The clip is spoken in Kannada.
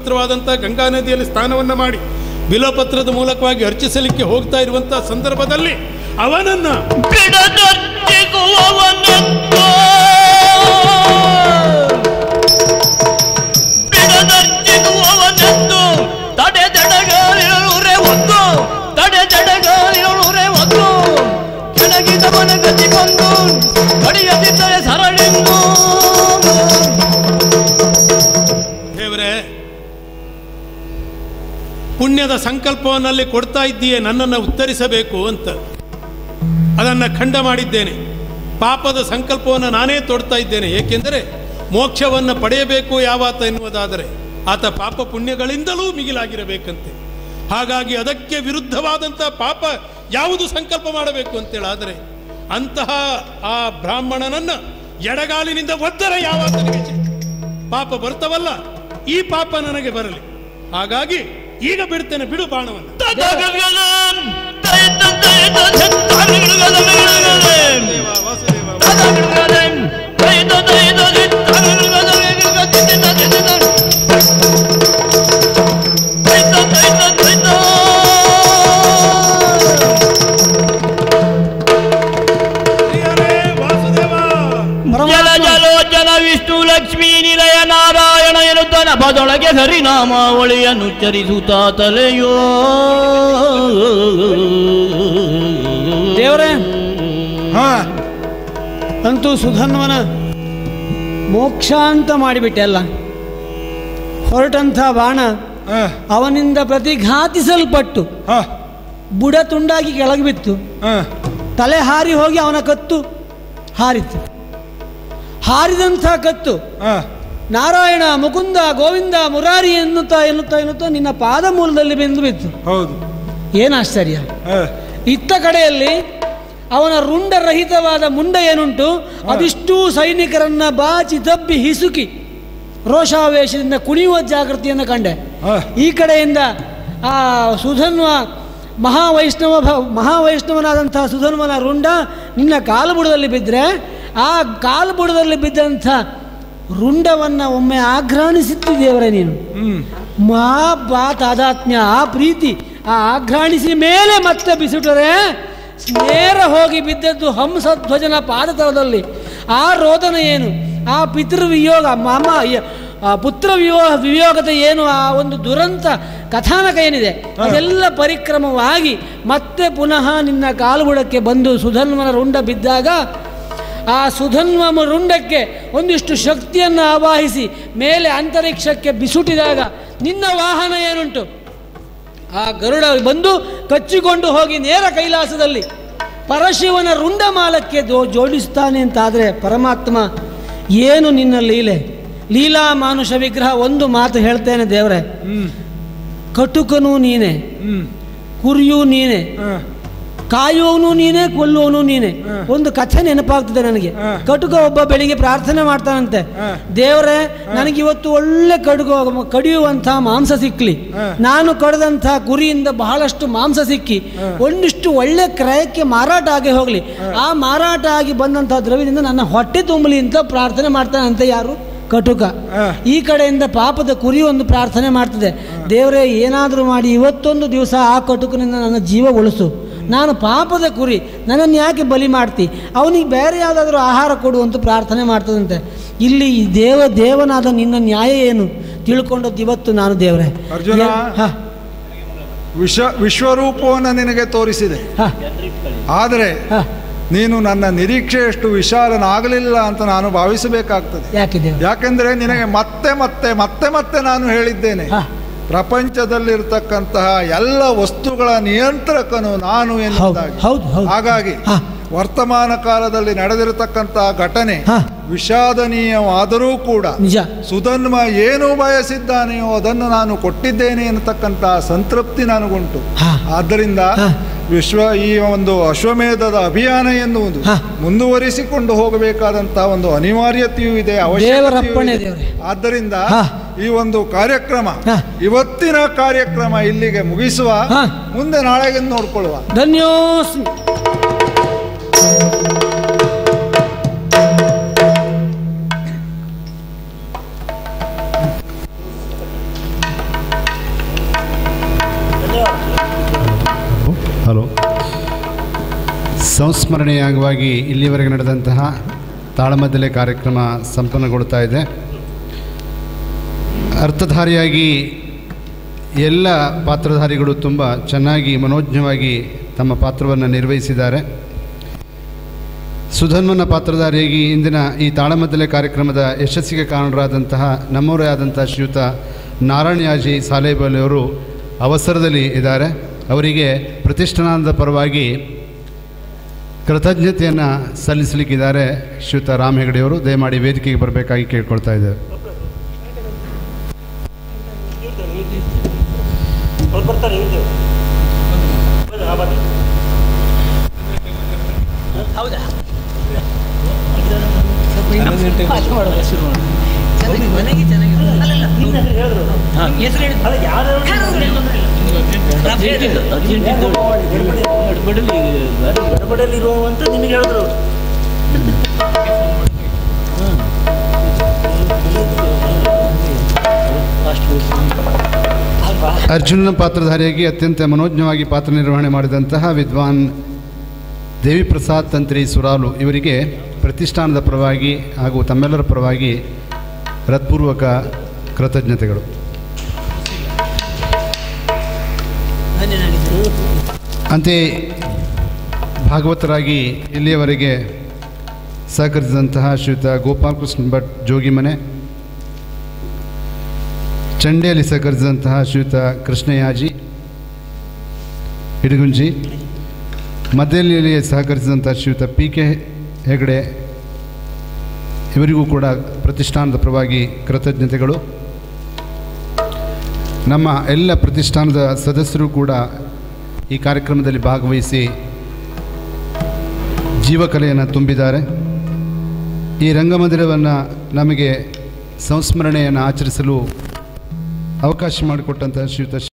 ಪವಿತ್ರವಾದಂಥ ಗಂಗಾ ನದಿಯಲ್ಲಿ ಸ್ನಾನವನ್ನು ಮಾಡಿ ಬಿಲಪತ್ರದ ಮೂಲಕವಾಗಿ ಅರ್ಚಿಸಲಿಕ್ಕೆ ಹೋಗ್ತಾ ಇರುವಂಥ ಸಂದರ್ಭದಲ್ಲಿ ಅವನನ್ನ ಬಿಡದರ್ಚಿಗುವವನೆಂದು ಬಿಡದರ್ಚಿಗುವವನೆಂದು ತಡೆದಡಗಾಲಿರುಳೆ ಒಂದು ತಡೆದಡಗಾಲಿರುಳೆ ಒಂದು ಕೆಳಗಿದವನ ಗತಿಗೊಂದು ಕಡಿಯದಿದ್ದರೆ ಸರಳೆಂದು ದೇವರೇ ಪುಣ್ಯದ ಸಂಕಲ್ಪವನ್ನಲ್ಲಿ ಕೊಡ್ತಾ ಇದ್ದೀಯೇ ನನ್ನನ್ನು ಉತ್ತರಿಸಬೇಕು ಅಂತ ಅದನ್ನು ಖಂಡ ಮಾಡಿದ್ದೇನೆ ಪಾಪದ ಸಂಕಲ್ಪವನ್ನು ನಾನೇ ತೋಡ್ತಾ ಇದ್ದೇನೆ ಏಕೆಂದರೆ ಮೋಕ್ಷವನ್ನು ಪಡೆಯಬೇಕು ಯಾವಾತ ಎನ್ನುವುದಾದರೆ ಆತ ಪಾಪ ಪುಣ್ಯಗಳಿಂದಲೂ ಮಿಗಿಲಾಗಿರಬೇಕಂತೆ ಹಾಗಾಗಿ ಅದಕ್ಕೆ ವಿರುದ್ಧವಾದಂಥ ಪಾಪ ಯಾವುದು ಸಂಕಲ್ಪ ಮಾಡಬೇಕು ಅಂತೇಳಿ ಆದರೆ ಅಂತಹ ಆ ಬ್ರಾಹ್ಮಣನನ್ನ ಎಡಗಾಲಿನಿಂದ ಒದ್ದರ ಯಾವಾತನಿಗೆ ಚೆ- ಪಾಪ ಬರ್ತವಲ್ಲ ಈ ಪಾಪ ನನಗೆ ಬರಲಿ ಹಾಗಾಗಿ ಈಗ ಬಿಡ್ತೇನೆ ಬಿಡು ಬಾಣವನ್ನು ತದಗಗಲಂ ತೈತ ತೈತ ಛತ್ತರಿಗಗಲಂ ದೇವ, ವಾಸುದೇವ, ತದಗಗಲಂ ತೈತ ತೈತ ಛತ್ತರಿಗಗಲಂ ತೈತ ತೈತ ತೈತ ಪ್ರಿಯರೇ, ವಾಸುದೇವ ಜಲ ಜಲೋಚನ ವಿಷ್ಣು ಲಕ್ಷ್ಮೀ ನಿಲಯ ನಾರಾಯಣ ಎನ್ನುತ್ತ ನಭದೊಳಗೆ ಹರಿನಾಮಾವಳಿಯನ್ನು ಉಚ್ಚರಿಸುತ್ತಾ ತಲೆಯೋ ದೇವರೇ ಹಾ ಅಂತೂ ಸುಧನ್ವನ ಮೋಕ್ಷ ಅಂತ ಮಾಡಿಬಿಟ್ಟೆ ಅಲ್ಲ ಹೊರಟಂಥ ಬಾಣ ಅವನಿಂದ ಪ್ರತಿಘಾತಿಸಲ್ಪಟ್ಟು ಬುಡ ತುಂಡಾಗಿ ಕೆಳಗೆ ಬಿತ್ತು ತಲೆ ಹಾರಿ ಹೋಗಿ ಅವನ ಕತ್ತು ಹಾರಿತು ಹಾರಿದಂಥ ಕತ್ತು ನಾರಾಯಣ ಮುಕುಂದ ಗೋವಿಂದ ಮುರಾರಿ ಎನ್ನುತ್ತಾ ಎನ್ನುತ್ತಾ ಎನ್ನುತ್ತಾ ನಿನ್ನ ಪಾದ ಮೂಲದಲ್ಲಿ ಬೆಂದು ಬಿತ್ತು ಹೌದು ಏನು ಆಶ್ಚರ್ಯ ಇತ್ತ ಕಡೆಯಲ್ಲಿ ಅವನ ರುಂಡರಹಿತವಾದ ಮುಂಡ ಏನುಂಟು ಅದಿಷ್ಟೂ ಸೈನಿಕರನ್ನ ಬಾಚಿ ತಬ್ಬಿ ಹಿಸುಕಿ ರೋಷಾವೇಶದಿಂದ ಕುಣಿಯುವ ಜಾಗೃತಿಯನ್ನು ಕಂಡೆ ಈ ಕಡೆಯಿಂದ ಆ ಸುಧನ್ವ ಮಹಾವೈಷ್ಣವ ಭ ಮಹಾವೈಷ್ಣವನಾದಂಥ ಸುಧನ್ವನ ರುಂಡ ನಿನ್ನ ಕಾಲುಬುಡದಲ್ಲಿ ಬಿದ್ದರೆ ಆ ಕಾಲುಬುಡದಲ್ಲಿ ಬಿದ್ದಂಥ ರುಂಡವನ್ನು ಒಮ್ಮೆ ಆಘ್ರಾಣಿಸಿತ್ತು ದೇವರೇ ನೀನು ಮಾ ಬಾ ತಾದಾತ್ಮ್ಯ ಆ ಪ್ರೀತಿ ಆ ಆಘ್ರಾಣಿಸಿ ಮೇಲೆ ಮತ್ತೆ ಬಿಸಿಟರೆ ನೇರ ಹೋಗಿ ಬಿದ್ದದ್ದು ಹಂಸಧ್ವಜನ ಪಾದತಳದಲ್ಲಿ ಆ ರೋದನ ಏನು ಆ ಪಿತೃವಿಯೋಗ ಮಾಮ ಯ- ಆ ಪುತ್ರ ವಿಯೋಗ ವಿಯೋಗದ ಏನು ಆ ಒಂದು ದುರಂತ ಕಥಾನಕ ಏನಿದೆ ಅದೆಲ್ಲ ಪರಿಕ್ರಮವಾಗಿ ಮತ್ತೆ ಪುನಃ ನಿನ್ನ ಕಾಲುಬುಡಕ್ಕೆ ಬಂದು ಸುಧನ್ವನ ರುಂಡ ಬಿದ್ದಾಗ ಆ ಸುಧನ್ವ ರುಂಡಕ್ಕೆ ಒಂದಿಷ್ಟು ಶಕ್ತಿಯನ್ನು ಆವಾಹಿಸಿ ಮೇಲೆ ಅಂತರಿಕ್ಷಕ್ಕೆ ಬಿಸುಟಿದಾಗ ನಿನ್ನ ವಾಹನ ಏನುಂಟು ಆ ಗರುಡ ಬಂದು ಕಚ್ಚಿಕೊಂಡು ಹೋಗಿ ನೇರ ಕೈಲಾಸದಲ್ಲಿ ಪರಶಿವನ ರುಂಡಮಾಲಕ್ಕೆ ಜೋ- ಜೋಡಿಸ್ತಾನೆ ಅಂತಾದರೆ ಪರಮಾತ್ಮ ಏನು ನಿನ್ನ ಲೀಲೆ ಲೀಲಾ ಮಾನುಷ ವಿಗ್ರಹ ಒಂದು ಮಾತು ಹೇಳ್ತೇನೆ ದೇವರೇ ಕಟುಕನು ನೀನೆ ಕುರಿಯೂ ನೀನೆ ಕಾಯುವವನು ನೀನೆ ಕೊಲ್ಲುವವನು ನೀನೆ ಒಂದು ಕಥೆ ನೆನಪಾಗ್ತದೆ ನನಗೆ ಕಟುಕ ಒಬ್ಬ ಬೆಳಿಗ್ಗೆ ಪ್ರಾರ್ಥನೆ ಮಾಡ್ತಾನಂತೆ ದೇವರೇ ನನಗೆ ಇವತ್ತು ಒಳ್ಳೆ ಕಡುಗ ಕಡಿಯುವಂಥ ಮಾಂಸ ಸಿಕ್ಕಲಿ ನಾನು ಕಡ್ದಂಥ ಕುರಿಯಿಂದ ಬಹಳಷ್ಟು ಮಾಂಸ ಸಿಕ್ಕಿ ಒಂದಿಷ್ಟು ಒಳ್ಳೆ ಕ್ರಯಕ್ಕೆ ಮಾರಾಟ ಆಗಿ ಹೋಗಲಿ ಆ ಮಾರಾಟ ಆಗಿ ಬಂದಂಥ ದ್ರವ್ಯದಿಂದ ನನ್ನ ಹೊಟ್ಟೆ ತುಂಬಲಿ ಅಂತ ಪ್ರಾರ್ಥನೆ ಮಾಡ್ತಾನಂತೆ ಯಾರು ಕಟುಕ ಈ ಕಡೆಯಿಂದ ಪಾಪದ ಕುರಿ ಒಂದು ಪ್ರಾರ್ಥನೆ ಮಾಡ್ತದೆ ದೇವರೇ ಏನಾದರೂ ಮಾಡಿ ಇವತ್ತೊಂದು ದಿವಸ ಆ ಕಟುಕನಿಂದ ನನ್ನ ಜೀವ ಉಳಿಸು ನಾನು ಪಾಪದ ಕುರಿ ನನ್ನನ್ನು ಯಾಕೆ ಬಲಿ ಮಾಡ್ತಿ ಅವನಿಗೆ ಬೇರೆ ಯಾವುದಾದ್ರೂ ಆಹಾರ ಕೊಡು ಅಂತ ಪ್ರಾರ್ಥನೆ ಮಾಡ್ತದಂತೆ ಇಲ್ಲಿ ಈ ದೇವ ದೇವನಾದ ನಿನ್ನ ನ್ಯಾಯ ಏನು ತಿಳ್ಕೊಂಡದ್ದು ಇವತ್ತು ನಾನು ದೇವರೇ ಅರ್ಜುನ ಹಾ ವಿಶ್ವ ವಿಶ್ವರೂಪವನ್ನು ನಿನಗೆ ತೋರಿಸಿದೆ ಹಾ ಆದರೆ ಹಾ ನೀನು ನನ್ನ ನಿರೀಕ್ಷೆಯಷ್ಟು ವಿಶಾಲನಾಗಲಿಲ್ಲ ಅಂತ ನಾನು ಭಾವಿಸಬೇಕಾಗ್ತದೆ ಯಾಕೆ ದೇವ ಯಾಕೆಂದರೆ ನಿನಗೆ ಮತ್ತೆ ಮತ್ತೆ ಮತ್ತೆ ಮತ್ತೆ ನಾನು ಹೇಳಿದ್ದೇನೆ ಹಾ ಪ್ರಪಂಚದಲ್ಲಿರ್ತಕ್ಕಂತಹ ಎಲ್ಲ ವಸ್ತುಗಳ ನಿಯಂತ್ರಕನು ನಾನು ಎನ್ನುವುದಾಗಿ ಹೌದು, ಹೌದು. ಹಾಗಾಗಿ ಹಾ. ವರ್ತಮಾನ ಕಾಲದಲ್ಲಿ ನಡೆದಿರತಕ್ಕಂತಹ ಘಟನೆ ಹಾ. ವಿಷಾದನೀಯವಾದರೂ ಕೂಡ ನಿಜ ಸುಧನ್ವ ಏನು ಬಯಸಿದ್ದಾನೆಯೋ ಅದನ್ನು ನಾನು ಕೊಟ್ಟಿದ್ದೇನೆ ಎನ್ನತಕ್ಕಂತಹ ಸಂತೃಪ್ತಿ ನನಗುಂಟು ಹಾ. ಆದ್ದರಿಂದ ಹಾ. ವಿಶ್ವ ಈ ಒಂದು ಅಶ್ವಮೇಧದ ಅಭಿಯಾನ ಎನ್ನುವುದು ಹಾ. ಮುಂದುವರಿಸಿಕೊಂಡು ಹೋಗಬೇಕಾದಂತಹ ಒಂದು ಅನಿವಾರ್ಯತೆಯೂ ಇದೆ ಅವಶ್ಯಕತೆಯೂ ದೇವರಪ್ಪಣೆ ಇದೆ. ದೇವರೇ. ಆದ್ದರಿಂದ ಹಾ. ಈ ಒಂದು ಕಾರ್ಯಕ್ರಮ ಹಾ. ಇವತ್ತಿನ ಕಾರ್ಯಕ್ರಮ ಇಲ್ಲಿಗೆ ಮುಗಿಸುವ ಹಾ. ಮುಂದೆ ನಾಳೆಗೆ ನೋಡ್ಕೊಳ್ಳುವ ಧನ್ಯೋಸ್ಮಿ ಹಲೋ ಸಂಸ್ಮರಣೆಯ ಅಂಗವಾಗಿ ಇಲ್ಲಿಯವರೆಗೆ ನಡೆದಂತಹ ತಾಳಮದ್ದಲೆ ಕಾರ್ಯಕ್ರಮ ಸಂಪನ್ನಗೊಳ್ತಾ ಇದೆ ಅರ್ಥಧಾರಿಯಾಗಿ ಎಲ್ಲ ಪಾತ್ರಧಾರಿಗಳು ತುಂಬ ಚೆನ್ನಾಗಿ ಮನೋಜ್ಞವಾಗಿ ತಮ್ಮ ಪಾತ್ರವನ್ನು ನಿರ್ವಹಿಸಿದ್ದಾರೆ ಸುಧನ್ವನ ಪಾತ್ರಧಾರಿಯಾಗಿ ಇಂದಿನ ಈ ತಾಳಮದ್ದಲೆ ಕಾರ್ಯಕ್ರಮದ ಯಶಸ್ಸಿಗೆ ಕಾರಣರಾದಂತಹ ನಮ್ಮವರೇ ಆದಂಥ ಶ್ರೀಯುತ ನಾರಾಯಣಯಾಜಿ ಸಾಲೇಬಲಿಯವರು ಅವಸರದಲ್ಲಿ ಇದ್ದಾರೆ ಅವರಿಗೆ ಪ್ರತಿಷ್ಠಾನದ ಪರವಾಗಿ ಕೃತಜ್ಞತೆಯನ್ನು ಸಲ್ಲಿಸಲಿಕ್ಕಿದ್ದಾರೆ ಶ್ರೀಯುತ ರಾಮ್ ಹೆಗಡೆಯವರು ದಯಮಾಡಿ ವೇದಿಕೆಗೆ ಬರಬೇಕಾಗಿ ಕೇಳ್ಕೊಳ್ತಾ ಇದ್ದೇವೆ ಗಡಬಡಲ್ಲಿರುವಂತ ನಿನಗೆ ಹೇಳಿದ್ರು ಅರ್ಜುನನ ಪಾತ್ರಧಾರಿಯಾಗಿ ಅತ್ಯಂತ ಮನೋಜ್ಞವಾಗಿ ಪಾತ್ರ ನಿರ್ವಹಣೆ ಮಾಡಿದಂತಹ ವಿದ್ವಾನ್ ದೇವಿ ಪ್ರಸಾದ್ ತಂತ್ರಿ ಸುರಾಲು ಇವರಿಗೆ ಪ್ರತಿಷ್ಠಾನದ ಪರವಾಗಿ ಹಾಗೂ ತಮ್ಮೆಲ್ಲರ ಪರವಾಗಿ ಹೃತ್ಪೂರ್ವಕ ಕೃತಜ್ಞತೆಗಳು ಅಂತೆಯೇ ಭಾಗವತರಾಗಿ ಇಲ್ಲಿಯವರೆಗೆ ಸಹಕರಿಸಿದಂತಹ ಶ್ರೀಯುತ ಗೋಪಾಲಕೃಷ್ಣ ಭಟ್ ಜೋಗಿಮನೆ ಚಂಡೆಯಲ್ಲಿ ಸಹಕರಿಸಿದಂತಹ ಶ್ರೀಯುತ ಕೃಷ್ಣಯಾಜಿ ಹಿಡಗುಂಜಿ ಮದ್ದೆಯಲ್ಲಿ ಸಹಕರಿಸಿದಂಥ ಶ್ರೀಯುತ ಪಿ ಕೆ ಹೆಗಡೆ ಇವರಿಗೂ ಕೂಡ ಪ್ರತಿಷ್ಠಾನದ ಪರವಾಗಿ ಕೃತಜ್ಞತೆಗಳು ನಮ್ಮ ಎಲ್ಲ ಪ್ರತಿಷ್ಠಾನದ ಸದಸ್ಯರು ಕೂಡ ಈ ಕಾರ್ಯಕ್ರಮದಲ್ಲಿ ಭಾಗವಹಿಸಿ ಜೀವಕಲೆಯನ್ನು ತುಂಬಿದ್ದಾರೆ ಈ ರಂಗಮಂದಿರವನ್ನು ನಮಗೆ ಸಂಸ್ಮರಣೆಯನ್ನು ಆಚರಿಸಲು ಅವಕಾಶ ಮಾಡಿಕೊಟ್ಟಂತಹ ಶ್ರೀಯುತ